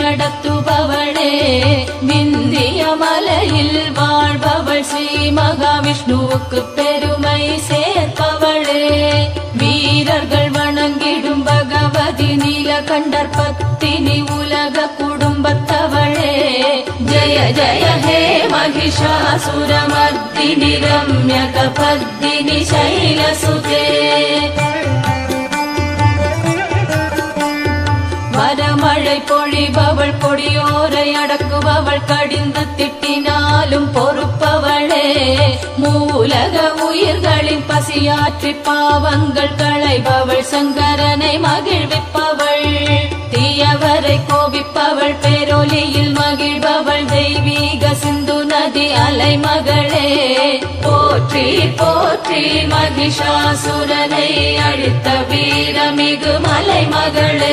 நடத்துபவளே விந்திய மலையில் வாழ்பவள் ஸ்ரீ மகாவிஷ்ணுவுக்கு பெருமை சேர்ப்பவளே வீரர்கள் வணங்கிடும் பகவதி நீலகண்டர் பத்தினி உலக குடும்பத்தவளே ஜய ஜய ஹே महिषासुरमर्दिनि रम्यकपर्दिनि शैलसुते வரமழை பொழிபவள் கொடியோரை அடக்குபவள் கடிந்து திட்டினாலும் பொறுப்பவளே மூலக உயிர்களின் பசியாற்றி பாவங்கள் களைபவள் சங்கரனை மகிழ்விப்பவள் தீயவரை கோபிப்பவள் பேரொலியில் மகிழ்பவள் தெய்வீக சிந்து நதி அலைமகளே போற்றி போற்றி மகிஷாசுரனை அழித்த வீரமிகு மலைமகளே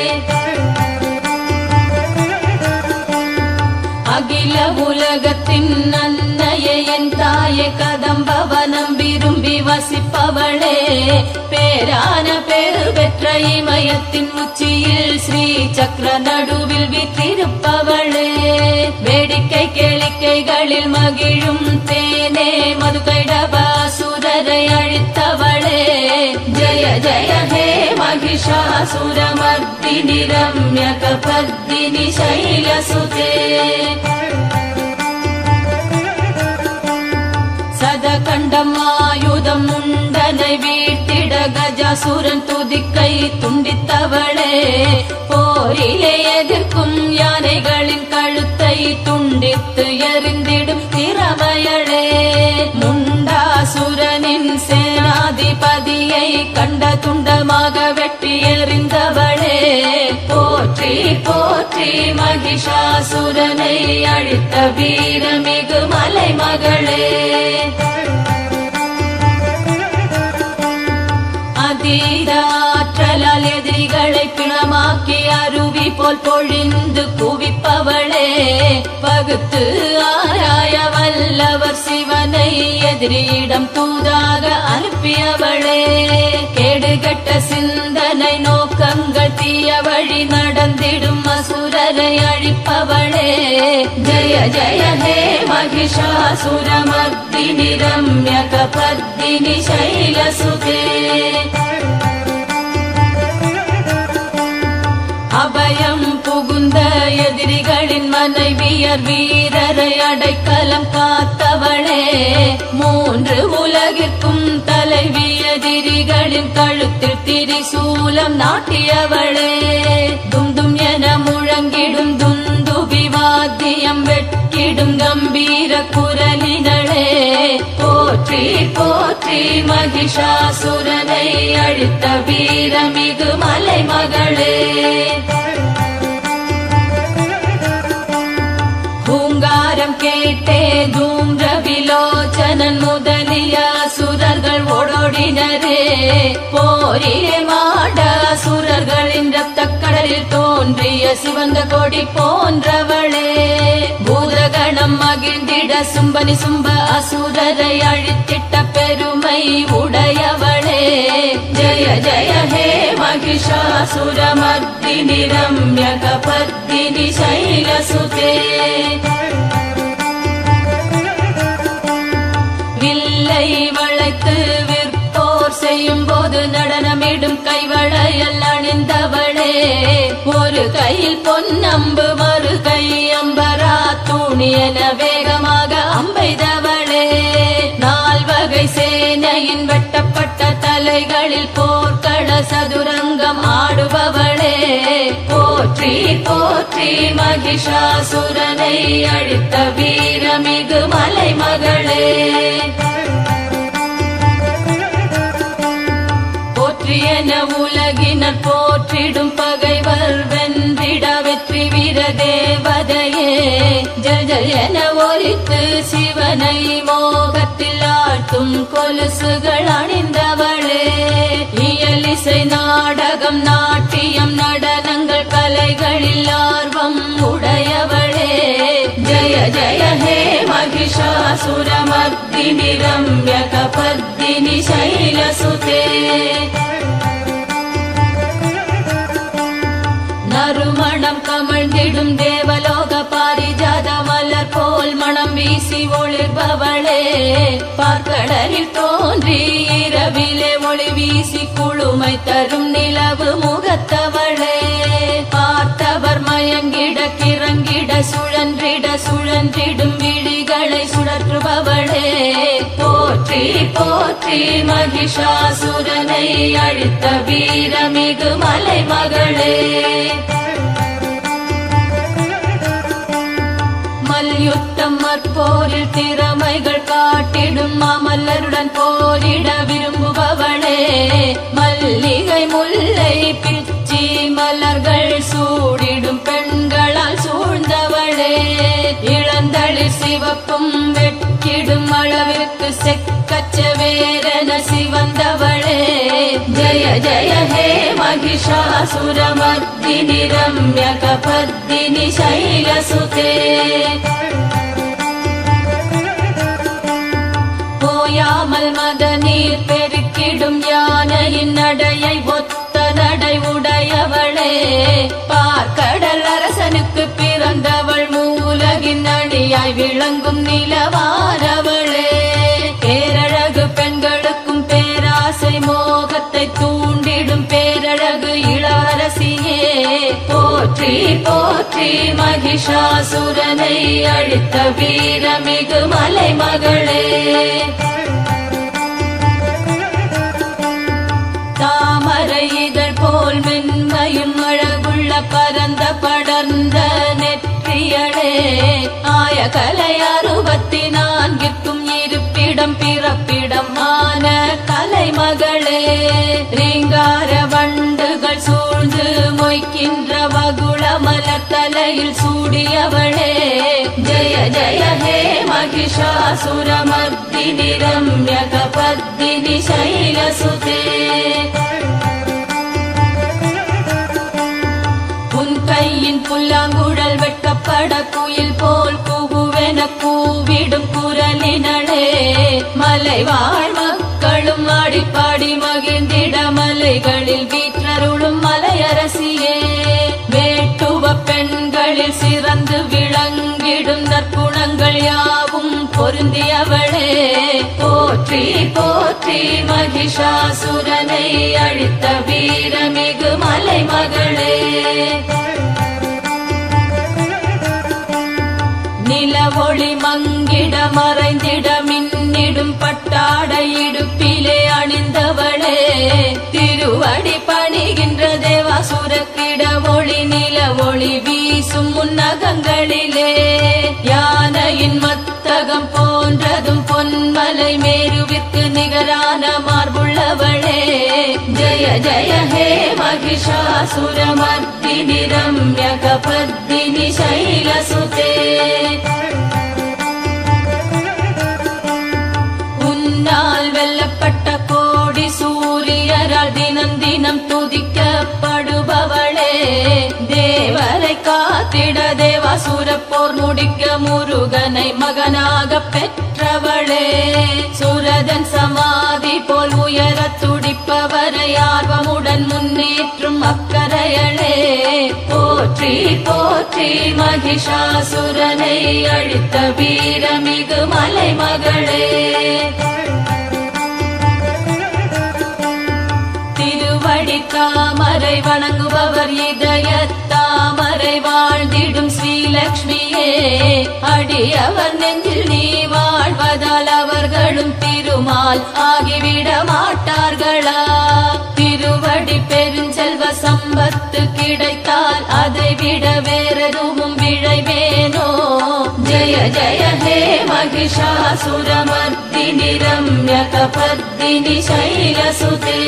அகில உலகத்தின் நன்னைய என் தாயை கதம்பவனம் விரும்பி வசிப்பவளே பேரான பேரு பெற்ற இமயத்தின் உச்சியில் ஸ்ரீ சக்கர நடுவில் விற்றிருப்பவளே வேடிக்கை கேளிக்கைகளில் மகிழும் தேனே மதுகைடபாசுரரை அழித்தவளே ஜய ஜய ஹே महिषासुरमर्दिनि रम्यकपर्दिनि शैलसुते சதகண்டம் ஆயுதம் உண்டனை வீட்டிட கஜாசுரன் துதிக்கை துண்டித்தவளே போரிலே எதிர்க்கும் யானைகளின் கழுத்தை துண்டித்து எறிந்திடும் திறமையளே முண்டாசுரனின் சேனாதிபதியை கண்ட துண்டமாக வெட்டி எறிந்தவளே போற்றி போற்றி மகிஷாசுரனை அழித்த வீரமிகு மலைமகளே அதீத ஆற்றலால் எதிரிகளை பிணமாக்கி அருவி போல் பொழிந்து குவிப்பவளே பகுத்து ஆராய வல்லவர் சிவனை எதிரியிடம் தூதாக அனுப்பியவளே கேடுகட்ட சிந்தனை நோக்கங்கள் தீய வழி நடந்திடும் அசுரரை அழிப்பவளே ஜய ஜய ஹே महिषासुरमर्दिनि रम्यकपर्दिनि शैलसुते அபயம் புகுந்த எதிரிகளின் மனைவியர் வீரரை அடைக்கலம் காத்தவளே மூன்று உலகிற்கும் தலைவி எதிரிகளின் கழுத்தில் திரிசூலம் நாட்டியவளே துந்தும் என முழங்கிடும் துந்துபி வாத்தியம் வெட்கிடும் கம்பீர குரலினளே போற்றி போற்றி மகிஷாசுரனை அழித்த வீரமிகு மலைமகளே பூங்காரம் கேட்டே தூம்ர விலோச்சனன் முதலிய சுரர்கள் ஓடோடினரே போரிலே மாட சுரர்களின் ரத்த கடலில் தோன்றிய சிவந்த கொடி போன்றவளே பூதகணம் மகிழ்ந்திட சும்பனி சும்ப அசுரரை அழித்திட்ட பெருமை உடையவளே ஜய ஜய ஹே महिषासुरमर्दिनि रम्यकपर्दिनि शैलसुते வில்லை வளைத்து விற்போர் செய்யும் போது நடனமிடும் கைவளையல் அணிந்தவளே ஒரு கையில் பொன்னம்பு மறு கை அம்பரா துணியன வேகமாக அம்பைதவளே நால்வகை சேனையின் வெட்டப்பட்ட தலைகளில் போர்க்கள சதுரங்கம் ஆடுபவளே போற்றி போற்றி மகிஷாசுரனை அழித்த வீரமிகு மலைமகளே போற்றியன உலகினர் போற்றிடும் பகைவர் வென்றிட வெற்றி வீர தேவதையே ஜல் ஜல் என ஒலித்து சிவனை மோகத்தில் ஆழ்த்தும் கொலுசுகள் அணிந்தவளே இயலிசை நாடகம் நாட்டியம் நடனங்கள் கலைகளில் ஆர்வம் உடையவளே ஜய ஜய ஹே महिषासुरमर्दिनि रम्यकपर्दिनि शैलसुते நறுமண மனம் கமழ்ந்திடும் தேவலோக பாரிஜாத மலர் போல் மனம் வீசி ஒளிர்பவளே பார்க்கடலில் தோன்றி இரவிலே ஒளி வீசி குளுமை தரும் நிலவு முகத்தவளே பார்த்தவர் மயங்கிட கிறங்கிட சுழன்றிட சுழன்றிடும் விழிகளை சுழற்றுபவளே போற்றி போற்றி மகிஷாசுரனை அழித்த வீரமிகு மலை மகளே மல்யுத்தம் மற்போரில் திறமைகள் காட்டிடும் மாமல்லருடன் போரிட விரும்புபவளே மல்லிகை முல்லை பிச்சி மலர்கள் சூடிடும் பெண்களால் சூழ்ந்தவளே இளந்தளிர் சிவப்பும் வெட்கிடும் அளவிற்கு செக்கச்ச வேரன சிவந்தவளே ஜய ஜய ஹே महिषासुरमर्दिनि रम्यकपर्दिनि शैलसुते போயாமல் மத நீர் பெருக்கிடும் யானையின் நடையை ஒத்த நடை உடையவளே பார்க்கடல் அரசனுக்கு பிறந்தவள் மூலகின் அணியாய் விளங்கும் நிலவானவளே பேரழகு பெண்களுக்கும் பேராசை மோகத்தை தூண்டிடும் பேரழகு இளவரசியே போற்றி போற்றி மகிஷாசுரனை அழித்த வீரமிகு மலை மகளே தாமரை இதழ் போல் மென்மையும் அழகுள்ள பரந்த படர்ந்த நெற்றியளே ஆய கலை அறுபத்தி நான்கிற்கும் இருப்பிடம் பிறப்பிடம் ஆன கலைமகளே ரீங்கார வண்டுகள் சூழ்ந்து மொய்க்கின்ற வகுள மலர் தலையில் சூடியவளே ஜய ஜய ஹே महिषासुरमर्दिनि रम्यकपर्दिनि शैलसुते உன் கையின் புல்லாங்குழல் வெட்கப்பட குயில் போல் கூவுவென கூவிடும் குரலினளே மலை வாழ் மக்களும் ஆடிப்பாடி மகிழ்ந்திட மலைகளில் வீற்றருளும் மலையரசியே வேட்டுவ பெண்களில் சிறந்து விளங்கிடும் நற்குணங்கள் யாவும் பொருந்தியவளே போற்றி போற்றி மகிஷாசுரனை அழித்த வீரமிகு மலை மகளே நிலவொளி மங்கிட மறைந்திட மின்னிடும் பட்டாடை இடுப்பிலே அணிந்தவளே திருவடி பணிகின்ற தேவாசுர கிட ஒளி நில ஒளி வீசும் முன்னகங்களிலே யானையின் மத்தகம் போன்றதும் பொன்மலை மேருவிற்கு நிகரான மார்புள்ளவளே ஜய ஜய ஹே महिषासुरमर्दिनि रम्यकपर्दिनि शैलसुते உன்னால் வெல்லப்பட்ட கோடி சூரியரால் தினம் தினம் துதிக்கப்படுபவளே தேவரை காத்திட தேவாசுர போர் முடிக்க முருகனை மகனாக பெற்றவளே சுரதன் சமாதி போல் உயர துடிப்பவரை ஆர்வமுடன் முன்னேற்றும் அக்கரையளே போற்றி போற்றி மகிஷாசுரனை அழித்த வீரமிகு மலை மகளே திருவடி தாமரை வணங்குபவர் இதய தாமரை வாழ்ந்திடும் ஸ்ரீலக்ஷ்மியே அடியவர் நெஞ்சில் நீ வாழ்வதால் அவர்களும் திருமால் ஆகிவிட மாட்டார்களா திருவடி பெருஞ்செல்வ சம்பத்து கிடைத்தால் அதை விட வேறெதுவும் விழைவேனோ ஜய ஜய ஹே महिषासुरमर्दिनि रम्यकपर्दिनि शैलसुते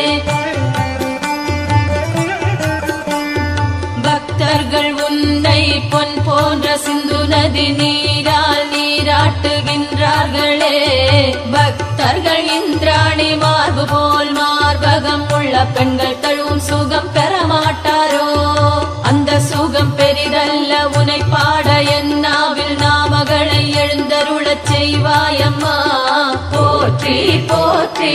பக்தர்கள் உன்னை பொன் போன்ற சிந்து நதி நீரால் நீராட்டுகின்றார்களே பக்தர்கள் இந்திராணி மார்பு போல் மார்பகம் உள்ள பெண்கள் தழுவும் சுகம் பெற மாட்டாரோ அந்த சுகம் பெரிதல்ல உனை பாட என்னாவில் நாமகளை எழுந்தருளச் செய்வாயம்மா போற்றி போற்றி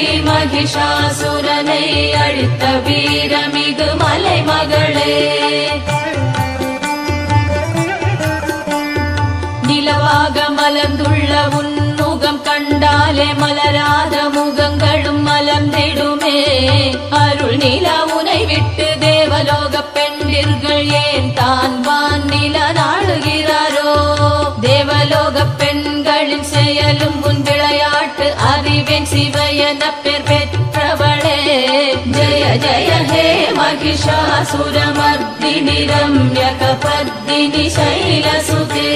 மகிஷாசுரனை அழித்த வீரமிகு மலை மகளே மலர்ந்துள்ள உன்முகம் கண்டாலே மலராத முகங்களும் மலர்ந்திடுமே அருள் நிலா உனை விட்டு தேவலோக பெண்டிர்கள் ஏன் தான் வான் நில நாடுகிறாரோ தேவலோக பெண்களின் செயலும் உன் விளையாட்டு அறிவேன் சிவயன பெயர் பெற்றவளே ஜெய ஜெய ஹே महिषासुरमर्दिनि रम्यकपद्दिनि शैलसुते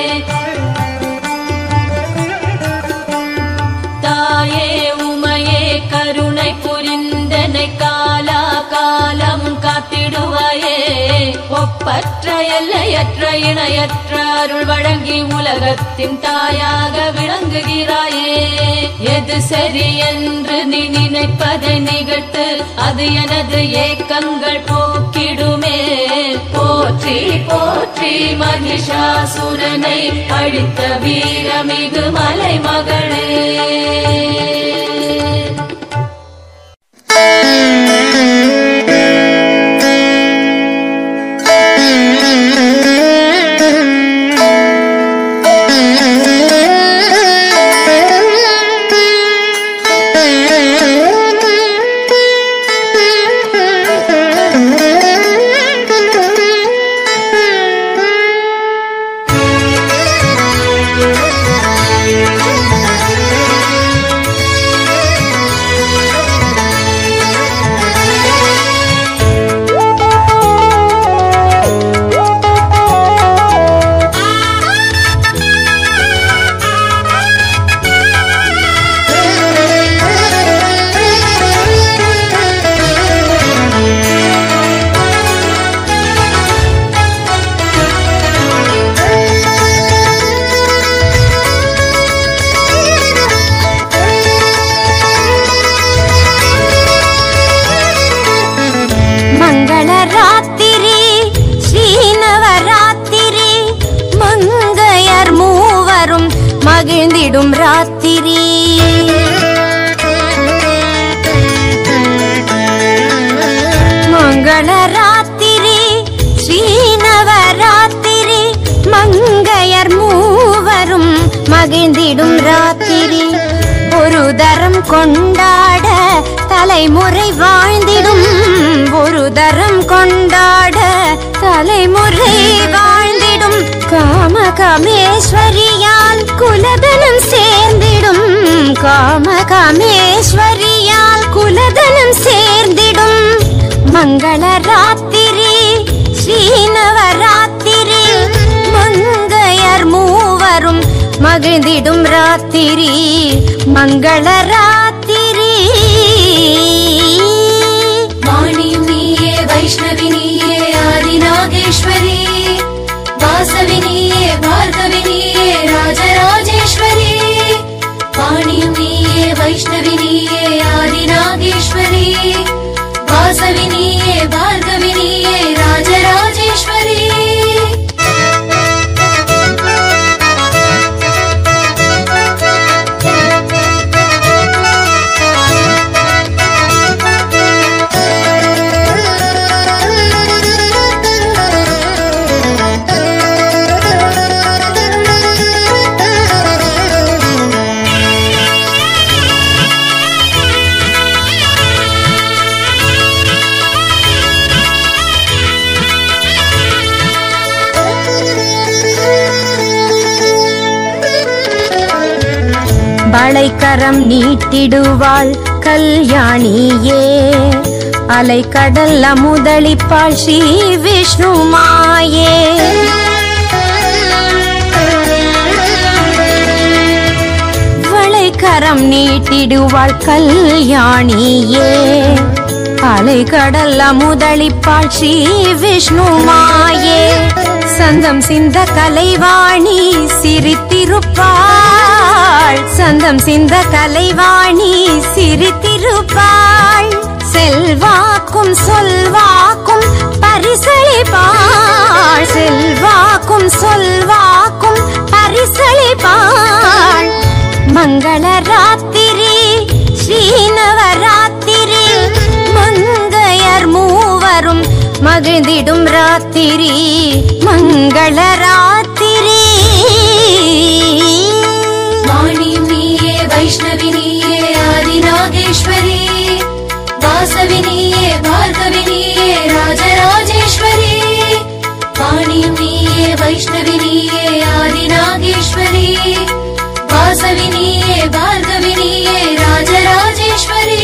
தாயே உமையே கருணை புரிந்தனை காலா காலம் காத்திடுவாயே ஒப்பற்ற எல்லையற்ற இணையற்ற அருள் வழங்கி உலகத்தின் தாயாக விளங்குகிறாயே எது சரி என்று நீ நினைப்பதை நிகழ்த்து அது எனது ஏக்கங்கள் போக்கிடுமே போற்றி போற்றி மகிஷாசுரனை அழித்த வீரமிகு மலைமகளே மங்களராத்திரி ஸ்ரீநவராத்திரி மங்கையர் மூவரும் மகிழ்ந்திடும் ராத்திரி மங்களராத்திரி ஸ்ரீநவராத்திரி மங்கையர் மூவரும் மகிழ்ந்திடும் ராத்திரி ஒரு தரம் கொண்டாட தலைமுறை வாழ்ந்திடும் ஒரு தரம் கொண்டாட தலைமுறை வாழ்ந்திடும் காம காமேஸ்வரியால் குலதனம் சேர்ந்திடும் காம காமேஸ்வரியால் குலதனம் சேர்ந்திடும் மங்கள ராத்திரி ஸ்ரீநவராத்திரி மங்கையர் மூவரும் மகிழ்ந்திடும் ராத்திரி மங்கள ராத்திரி வாணியும் நீயே வைஷ்ணவி நீயே ஆதிநாகேஸ்வரி வாசவி நீயே பார்கவி நீயே ராஜராஜேஸ்வரி வாணியும் நீயே வைஷ்ணவி நீயே ஆதிநாகேஸ்வரி வாசவி நீயே பார்கவி நீயே ராஜராஜேஸ்வரி வளைக்கரம் நீட்டிடுவாள் கல்யாணியே அலைக்கடல் அமுதளிப்பாள் ஸ்ரீ விஷ்ணு மாயே வளைக்கரம் நீட்டிடுவாள் கல்யாணியே அலைக்கடல் அமுதளிப்பாள் ஸ்ரீ விஷ்ணு மாயே சந்தம் சிந்த கலைவாணி சிரித்திருப்பாள் சந்தம் சிந்த கலைவாணி சிரித்திருப்பாள் செல்வாக்கும் சொல்வாக்கும் பரிசளிப்பாள் செல்வாக்கும் சொல்வாக்கும் பரிசளிப்பாள் மங்கள ராத்திரி ஸ்ரீநவராத்திரி மங்கையர் மூவரும் மகிழ்ந்திடும் ராத்திரி மங்கள ராத்திரி வைஷ்ணவி நீயே ஆதிநாகேஸ்வரி வாசவி நீயே பார்கவி நீயே ராஜராஜேஸ்வரி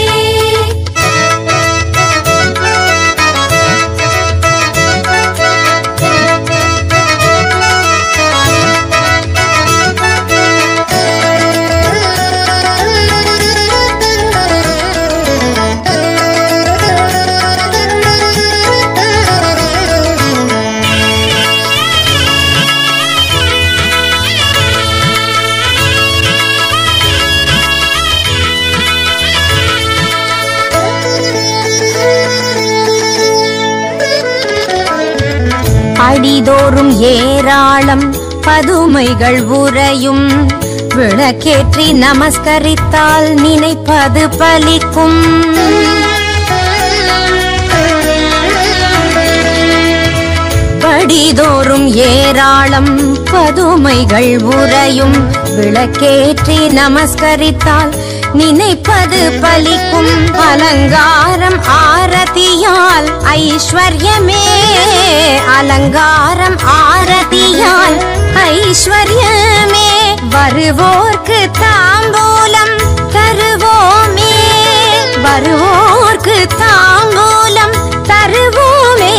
அடிதோறும் ஏராளம் பதுமைகள் உறையும் விளக்கேற்றி நமஸ்கரித்தால் நினைப்பது பலிக்கும் படிதோறும் ஏராளம் பதுமைகள் உறையும் விளக்கேற்றி நமஸ்கரித்தால் நினைப்பது பலிக்கும் அலங்காரம் ஆரதியால் ஐஸ்வர்யமே அலங்காரம் ஆரதியால் ஐஸ்வர்யமே வருவோர்க்கு தாம்பூலம் தருவோமே வருவோர்க்கு தாம்பூலம் தருவோமே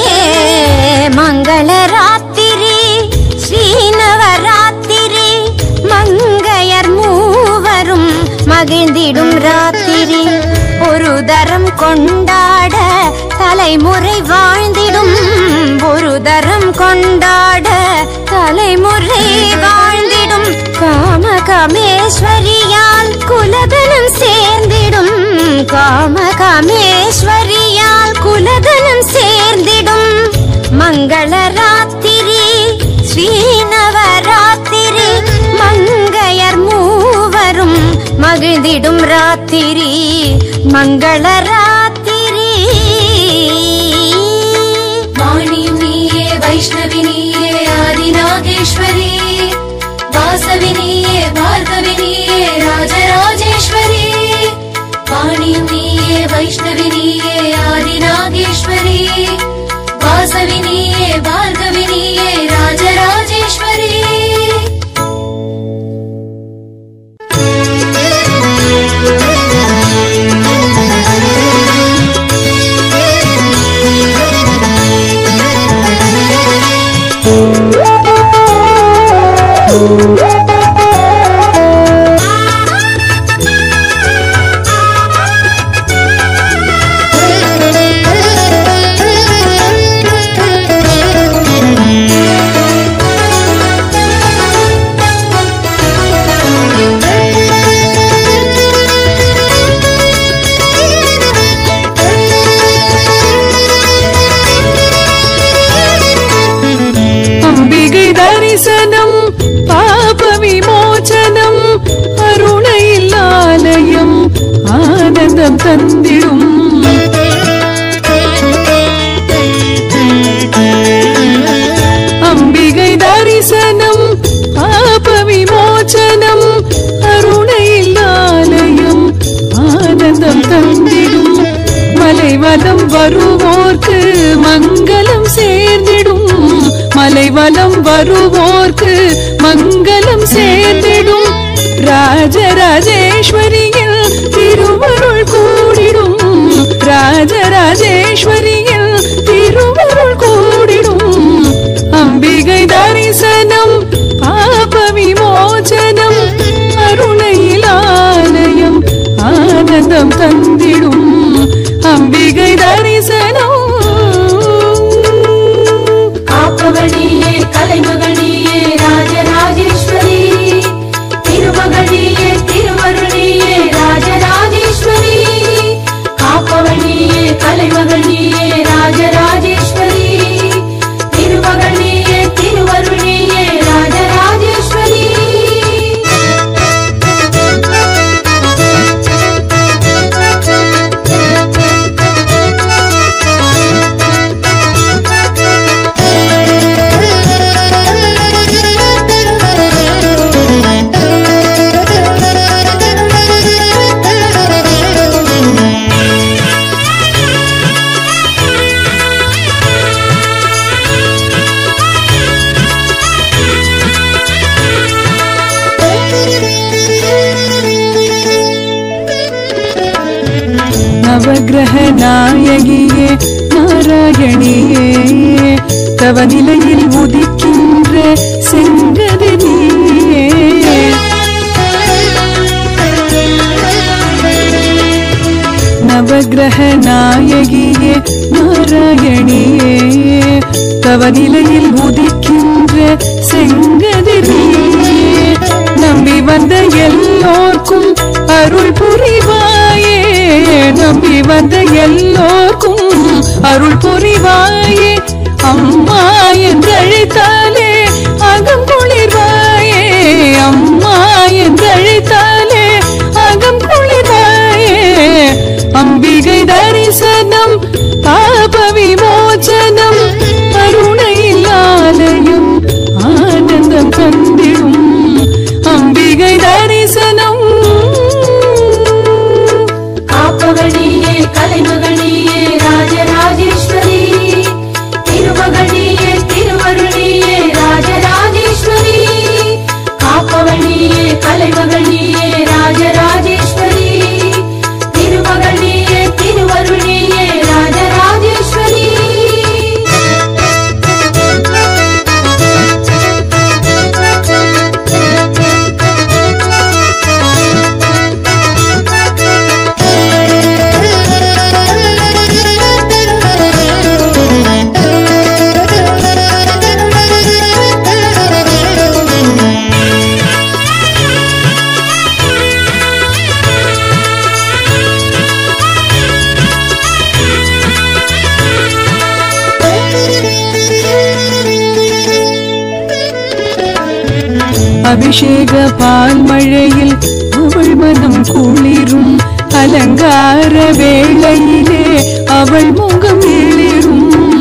மங்களராத்திரி ஸ்ரீநவராத்திரி மங்கையர் மூவரும் மகிழ்ந்திடும் ராத்திரி ஒரு தரம் கொண்டாட தலைமுறை வாழ்ந்திடும் ஒரு தரம் கொண்டாட தலைமுறை வாழ்ந்திடும் காம காமேஸ்வரியால் குலதனம் சேர்ந்திடும் காம காமேஸ்வரியால் குலதனம் சேர்ந்திடும் மங்களராத்திரி ஸ்ரீநவராத்திரி மங்கையர் மூவரும் மகிழ்ந்திடும் ராத்திரி மங்களராத்திரி வாணியும் நீயே வைஷ்ணவி நீயே ஆதிநாகேஸ்வரி வாசவி நீயே பார்கவி நீயே ராஜராஜேஸ்வரி வாணியும் நீயே வைஷ்ணவி நீயே ஆதிநாகேஸ்வரி வாசவி நீயே பார்கவி நீயே ராஜராஜேஸ்வரி அம்பிகை தரிசனம் பாப விமோச்சனம் அருணையில் ஆலயம் ஆனந்தம் தந்திடும் அம்பிகை தரிசனம் பாப விமோச்சனம் அருணையில் ஆலயம் ஆனந்தம் தந்திடும் மலைவலம் வருவோர்க்கு மங்களம் சேர்ந்திடும் மலைவலம் வருவோர்க்கு மங்களம் சேர்ந்திடும் ராஜராஜேஸ்வரியில் திருவருள் கூடிடும் ராஜராஜேஸ்வரியில் திருவருள் கூடிடும் அம்பிகை தரிசனம் பாப விமோச்சனம் அருணையில் ஆலயம் ஆனந்தம் தந்திடும் அம்பிகை தரிசனம் காப்பவள் நீயே கலைமகள் நீயே ராஜராஜ நாயகியே நாராயணியே தவ நிலையில் உதிக்கின்ற செங்கதி நீயே நவகிரக நாயகியே நாராயணியே தவ நிலையில் உதிக்கின்ற செங்கதி நீயே நம்பி வந்த எல்லோர்க்கும் அருள் புரிவாயே நம்பி வந்த எல்லோர்க்கும் அருள் புரிவாயே அம்மா என்றழைத்தாலே அகம் குளிர்வாயே அம்மா என்றழைத்தாலே அகம் குளிர்வாயே அம்பிகை தரிசனம் பாப விமோச்சனம் கருணையில் ஆலயம் ஆனந்தம் தந்திடும் அம்பிகை தரிசனம் காப்பவழியே கலைமகளியே ராஜராஜேஸ்வரி திருமகளியே திருவருளியே ராஜராஜேஸ்வரி காப்பவழியே கலைமகளியே ராஜராஜேஸ்வரி திருமகளியே திருவருளியே ராஜராஜேஸ்வரி அபிஷேக பால் மழையில் அவள் மனம் குளிரும் அலங்கார வேளையிலே அவள் முகம் எளிரும்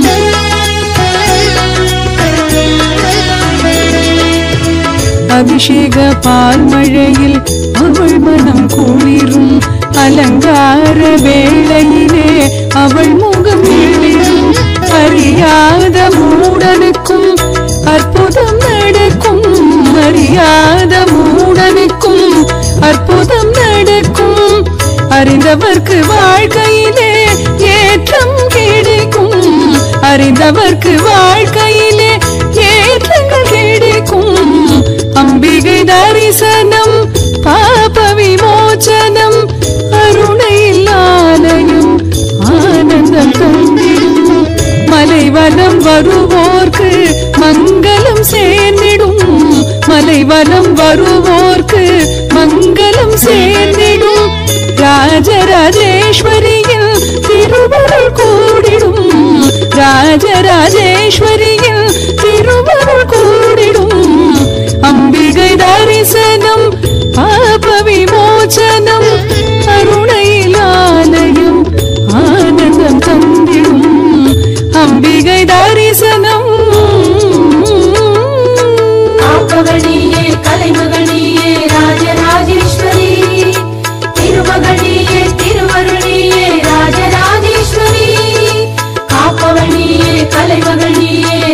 அபிஷேக பால் மழையில் அவள் மனம் குளிரும் அலங்கார வேளையிலே அவள் முகம் எளிரும் அறியாத மூடனுக்கும் அற்புதம் நடக்கும் அறியாத மூடனுக்கும் அற்புதம் நடக்கும் அறிந்தவர்க்கு வாழ்க்கையிலே ஏற்றம் கிடைக்கும் அறிந்தவர்க்கு வாழ்க்கையிலே ஏற்றங்கள் கிடைக்கும் அம்பிகை தரிசனம் பாப விமோச்சனம் அருணையில் ஆலயம் ஆனந்தம் தந்திடும் மலைவலம் வருவோர்க்கு மங்களம் சேர்ந்திடும் மலைவலம் வருவோர்க்கு மங்களம் சேர்ந்திடும் ராஜராஜேஸ்வரியில் திருவருள் கூடிடும் ராஜராஜேஸ்வரியில் திருவருள் கூடிடும் அம்பிகை தரிசனம் பாப விமோச்சனம் அருணையில் ஆலயம் ஆனந்தம் தந்திடும் அம்பிகை தரிசனம் காப்பவழியே கலைமகளியே ராஜராஜேஸ்வரி திருமகளியே திருவருளியே ராஜராஜேஸ்வரி காப்பவழியே கலைமகளியே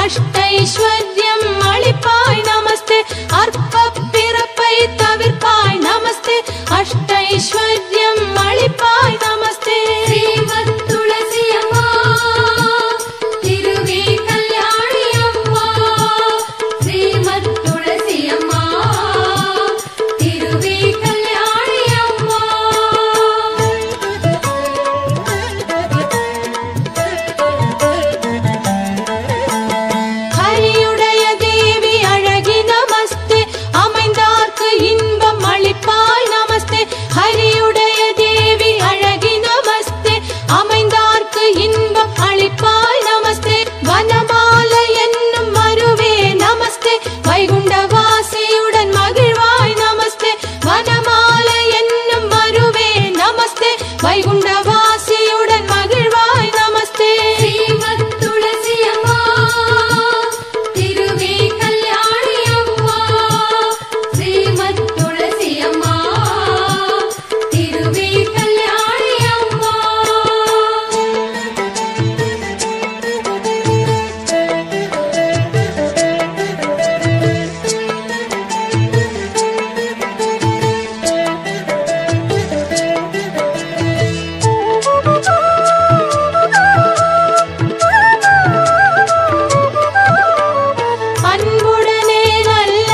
அஷ்டைஸ்வர்யம் அளிப்பாய் நமஸ்தே அற்ப பிறப்பை தவிர்ப்பாய் நமஸ்தே அஷ்டைஸ்வர்யம் அளிப்பாய் நமஸ்தே ஸ்ரீமத் துளசி அம்மா திருவே கல்யாணி அம்மா ஸ்ரீமத் துளசி அம்மா திருவே கல்யாணி அம்மா ஹரியுடைய தேவி அழகி நமஸ்தே அமைந்தார்க்கு இன்பம் அளிப்பாய் நமஸ்தே ஹரியுடைய தேவி அழகி நமஸ்தே அமைந்தார்க்கு இன்பம் அளிப்பாய் நமஸ்தே வனமாலை என்னும் மருவே நமஸ்தே வைகுண்டவாசியுடன் மகிழ்வாய் நமஸ்தே வனமாலை என்னும் மருவே நமஸ்தே வைகுண்டவாசியுடன் மகிழ்வாய் நமஸ்தே ஸ்ரீமத் துளசி அம்மா திருவே கல்யாணி அம்மா ஸ்ரீமத் துளசி அம்மா திருவே கல்யாணி அம்மா அன்புடனே நல்ல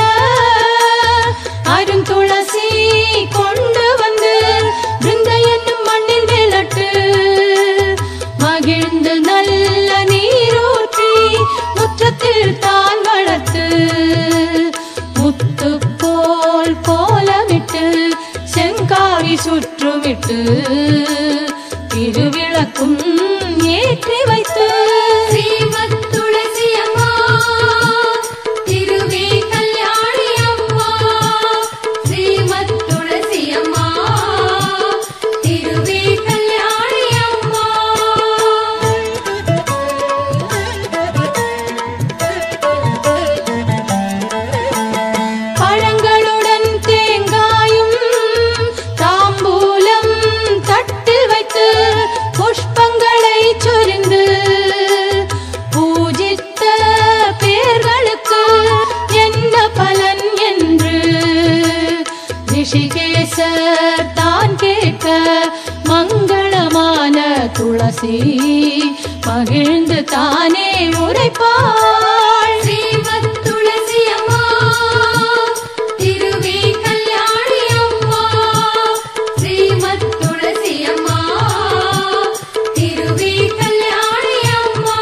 அருந்துளசி கொண்டு வந்து பிருந்த என்னும் மண்ணில் விளட்டு மகிழ்ந்து நல்ல நீரூற்றி முற்றத்தில் தான் வளர்த்து முத்து போல் கோலமிட்டு செங்காரி சுற்றுமிட்டு திருவிளக்கும் ஏற்றி வைத்து ஸ்ரீமத் துளசி அம்மா திருவே கல்யாணி அம்மா ஸ்ரீமத் துளசி அம்மா திருவே கல்யாணி அம்மா பழங்களுடன் தேங்காயும் தாம்பூலம் தட்டில் வைத்து புஷ்பங்களை சொரிந்து பூஜித்த பேர்களுக்கு என்ன பலன் என்று ரிஷிகேசர் தான் கேட்க மங்களமான துளசி மகிழ்ந்து தானே உரைப்பாள் ஸ்ரீமத் துளசி அம்மா திருவே கல்யாணி அம்மா ஸ்ரீமத் துளசி அம்மா திருவே கல்யாணி அம்மா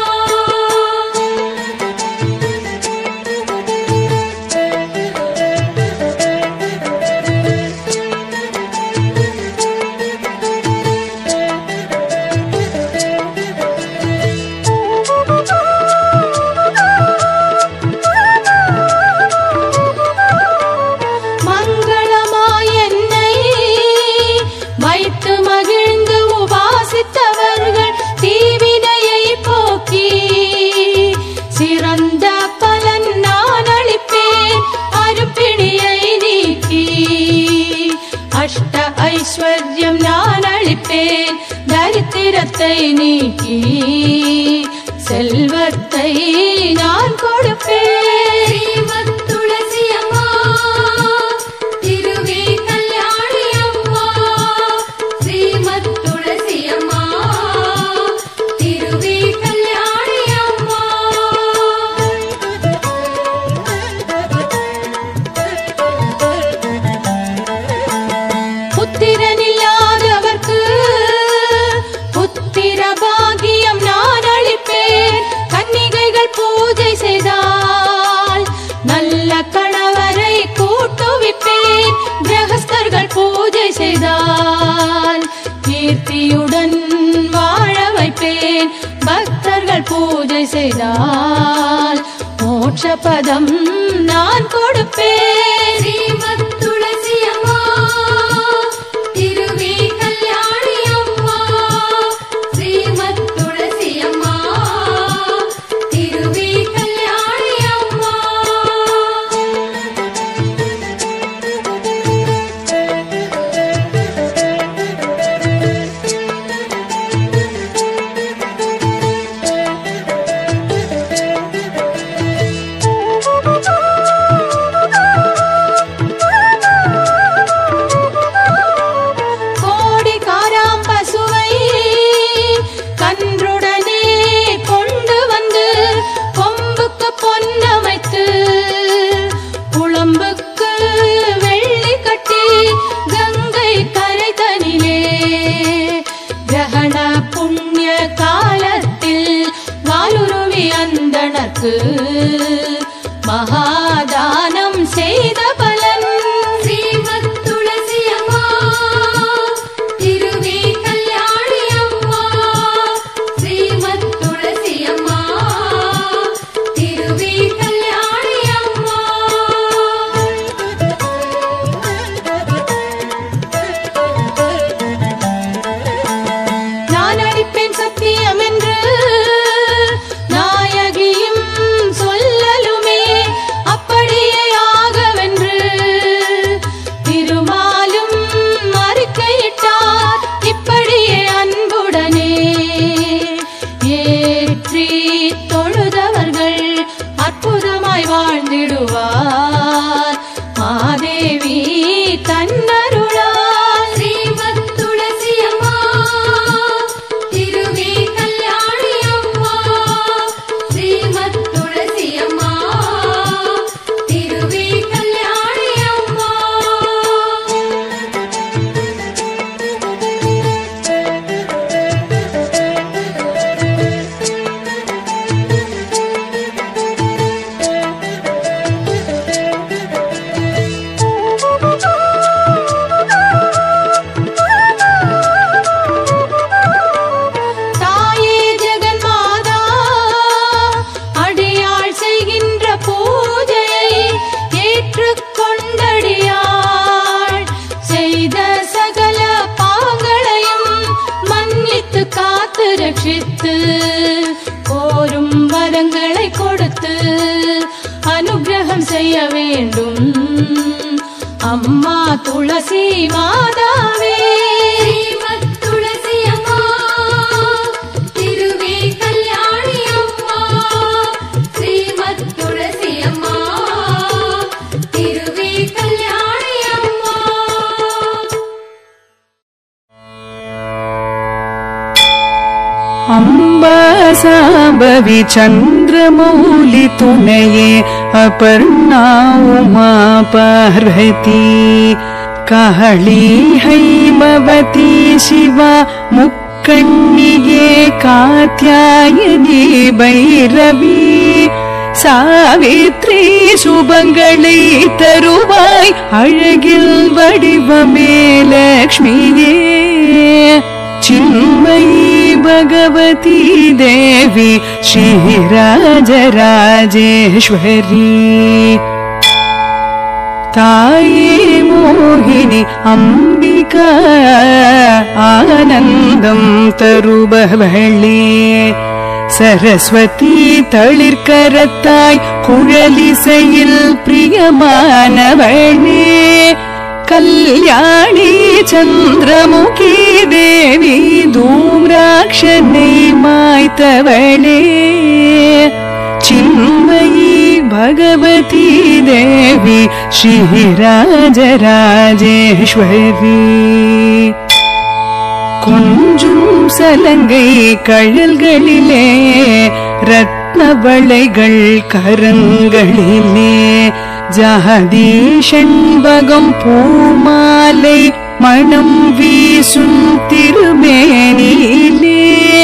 மங்களமாய் என்னை வைத்து மகிழ்ந்து உபாசித்தவர்கள் தீவினையை போக்கி சிறந்த பலன் நான் அளிப்பேன் அருப்பிணியை நீக்கி அஷ்ட ஐஸ்வர்யம் நான் அளிப்பேன் தரித்திரத்தை நீக்கி செல்வத்தை நான் கொடுப்பேன் ஸ்ரீமத் துளசி அம்மா திருவே கல்யாணி அம்மா ஸ்ரீமத் துளசி அம்மா திருவே கல்யாணி அம்மா புத்திரன் இல்லாதவர்க்கு புத்திர பாகியம் நான் அளிப்பேன் கன்னிகைகள் பூஜை செய்தால் நல்ல கணவரை கூட்டுவிப்பேன் கிரகஸ்தர்கள் பூஜை செய்தால் கீர்த்தியுடன் வாழ வைப்பேன் பக்தர்கள் பூஜை செய்தால் மோட்ச பதம் நான் கொடுப்பேன் ஸ்ரீமத் துளசி அம்மா திருவே கல்யாணி அம்மா ஸ்ரீமத் துளசி அம்மா திருவே கல்யாணி அம்மா புண்ணிய காலத்தில் வாலுருவி அந்தணர்க்கு மகாதானம் செய்த பலன் ஸ்ரீமத் துளசி அம்மா திருவே கல்யாணி அம்மா ஸ்ரீமத் துளசி அம்மா திருவே கல்யாணி அம்மா நான் அடிப்பேன் சத்தியம் என்று நாயகியும் சொல்லலுமே அப்படியே ஆகவென்று திருமாலும் மறுக்கையிட்டார் இப்படியே அன்புடனே ஏற்றி தொழுதவர்கள் அற்புதமாய் வாழ்ந்திடுவார் மாதேவி தன்னருளால் ஸ்ரீமத் துளசி அம்மா திருவே கல்யாணி அம்மா ஸ்ரீமத் துளசி அம்மா திருவே கல்யாணி அம்மா தாயே ஜெகன்மாதா அடியாள் செய்கின்ற பூஜையை ஏற்றுக்கொண்டடியாள் செய்த சகல பாங்களையும் மன்னித்து காத்து ரட்சித்து கோரும் வரங்களை கொடுத்து அனுகிரகம் செய்ய வேண்டும் அம்மா துளசி மாதாவே ஸ்ரீமத் துளசி அம்மா திருவே கல்யாணி அம்மா ஸ்ரீமத் துளசி அம்மா திருவே கல்யாணி அம்மா அம்பாசாபவி சந்திரமௌலி துணையே அபர்ணா உமா பார்வதி கஹளி ஹைமவதி சிவா முக்கண்ணியே காத்தியாயனி பைரவி சாவித்ரி சுபங்களை தருவாய் அழகில் வடிவமே லக்ஷ்மியே चिन्मयी भगवती देवी श्रीराजराजेश्वरी ताये मोहिनि अम्बिका आनन्दं तरुबवळे சரஸ்வதி தளிர்கரத்தாய் குழலிசையில் பிரியமானவளே கல்யாணி சந்திரமுகி தேவி தூம்ராட்சனை மாய்த்தவளே சின்மயி பகவதி தேவி ஸ்ரீராஜராஜேஸ்வரி கொஞ்சும் சலங்கை கழல்களிலே ரத்ன வளைகள் கரங்களிலே ஜாதி செண்பகம் பூமாலை மணம் வீசும் திருமேனிலே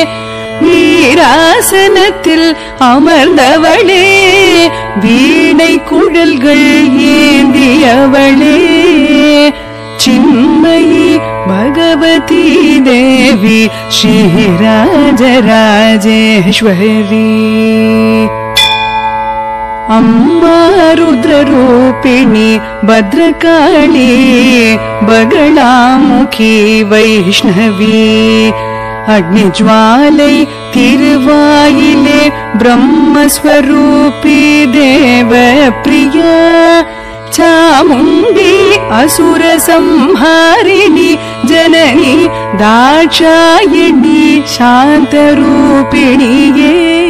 வீராசனத்தில் அமர்ந்தவளே வீணை குழல்கள் ஏந்தியவளே चिन्मयी भगवती देवी श्रीराजराजेश्वरी अम्बा रुद्ररूपिणी भद्रकाली बगलामुखी वैष्णवी अग्निज्वालै तिरुवायिले ब्रह्मस्वरूपी देवप्रिया चामुण्डी असुरसंहारिणि जननी दाक्षायणी शान्तरूपिणिये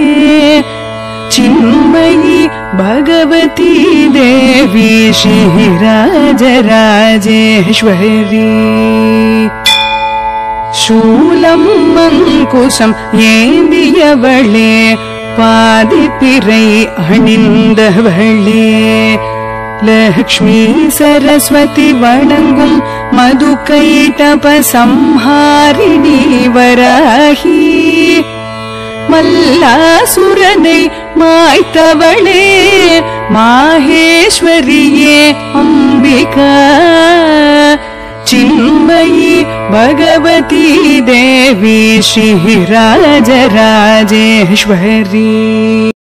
चिन्मयी भगवती देवी श्रीराजराजेश्वरी சூலம் மங்குசம் ஏந்தியவளே பாதிப்பிறை அணிந்தவளே லக்ஷ்மி சரஸ்வதி வணங்கும் மதுக்கை தபசம்ஹாரிணி வராகி மல்லாசுரனை மாய்த்தவளே மாஹேஸ்வரியே அம்பிகா चिन्मयी भगवती देवी श्रीराजराजेश्वरी